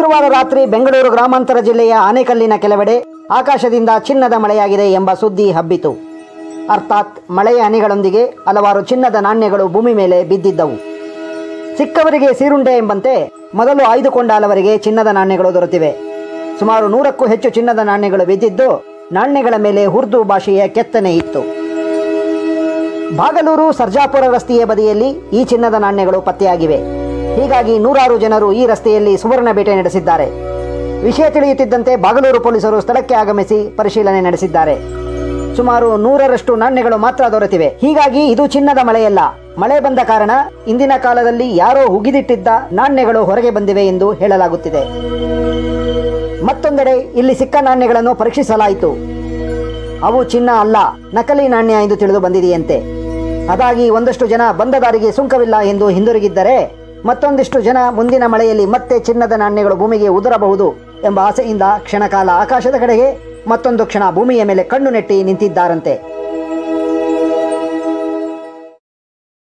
ಶುಕ್ರವಾರ ರಾತ್ರಿ ಬೆಂಗಳೂರು ಗ್ರಾಮಾಂತರ ಜಿಲ್ಲೆಯ ಆನೇಕಲ್ಲಿನ ಕೆಲವೆಡೆ ಆಕಾಶದಿಂದ ಚಿನ್ನದ ಮಳೆಯಾಗಿದೆ ಎಂಬ ಸುದ್ದಿ ಹಬ್ಬಿತು ಅರ್ಥಾತ್ ಮಳೆಯ ಹನಿಗಳೊಂದಿಗೆ ಹಲವಾರು ಚಿನ್ನದ ನಾಣ್ಯಗಳು ಭೂಮಿ ಮೇಲೆ ಬಿದ್ದಿದ್ದವು ಸಿಕ್ಕವರಿಗೆ ಸೀರುಂಡೆ ಎಂಬಂತೆ ಮೊದಲು ಆಯ್ದುಕೊಂಡ ಹಲವರಿಗೆ ಚಿನ್ನದ ನಾಣ್ಯಗಳು ದೊರೆತಿವೆ ಸುಮಾರು ನೂರಕ್ಕೂ ಹೆಚ್ಚು ಚಿನ್ನದ ನಾಣ್ಯಗಳು ಬಿದ್ದಿದ್ದು ನಾಣ್ಯಗಳ ಮೇಲೆ ಉರ್ದು ಭಾಷೆಯ ಕೆತ್ತನೆ ಇತ್ತು ಬಾಗಲೂರು ಸರ್ಜಾಪುರ ರಸ್ತೆಯ ಬದಿಯಲ್ಲಿ ಈ ಚಿನ್ನದ ನಾಣ್ಯಗಳು ಪತ್ತೆಯಾಗಿವೆ ಹೀಗಾಗಿ ನೂರಾರು ಜನರು ಈ ರಸ್ತೆಯಲ್ಲಿ ಸುವರ್ಣ ಬೇಟೆ ನಡೆಸಿದ್ದಾರೆ ವಿಷಯ ತಿಳಿಯುತ್ತಿದ್ದಂತೆ ಬಾಗಲೂರು ಪೊಲೀಸರು ಸ್ಥಳಕ್ಕೆ ಆಗಮಿಸಿ ಪರಿಶೀಲನೆ ನಡೆಸಿದ್ದಾರೆ ಸುಮಾರು ನೂರರಷ್ಟು ನಾಣ್ಯಗಳು ಮಾತ್ರ ದೊರೆತಿವೆ ಹೀಗಾಗಿ ಇದು ಚಿನ್ನದ ಮಳೆಯಲ್ಲ ಮಳೆ ಬಂದ ಕಾರಣ ಇಂದಿನ ಕಾಲದಲ್ಲಿ ಯಾರೋ ಹುಗಿದಿಟ್ಟಿದ್ದ ನಾಣ್ಯಗಳು ಹೊರಗೆ ಬಂದಿವೆ ಎಂದು ಹೇಳಲಾಗುತ್ತಿದೆ ಮತ್ತೊಂದೆಡೆ ಇಲ್ಲಿ ಸಿಕ್ಕ ನಾಣ್ಯಗಳನ್ನು ಪರೀಕ್ಷಿಸಲಾಯಿತು ಅವು ಚಿನ್ನ ಅಲ್ಲ ನಕಲಿ ನಾಣ್ಯ ಎಂದು ತಿಳಿದು ಬಂದಿದೆಯಂತೆ ಅದಾಗಿ ಒಂದಷ್ಟು ಜನ ಬಂದ ದಾರಿಗೆ ಸುಂಕವಿಲ್ಲ ಎಂದು ಹಿಂದಿರುಗಿದ್ದರೆ ಮತ್ತೊಂದಿಷ್ಟು ಜನ ಮುಂದಿನ ಮಳೆಯಲ್ಲಿ ಮತ್ತೆ ಚಿನ್ನದ ನಾಣ್ಯಗಳು ಭೂಮಿಗೆ ಉದುರಬಹುದು ಎಂಬ ಆಸೆಯಿಂದ ಕ್ಷಣಕಾಲ ಆಕಾಶದ ಕಡೆಗೆ ಮತ್ತೊಂದು ಕ್ಷಣ ಭೂಮಿಯ ಮೇಲೆ ಕಣ್ಣು ನೆಟ್ಟಿ ನಿಂತಿದ್ದಾರಂತೆ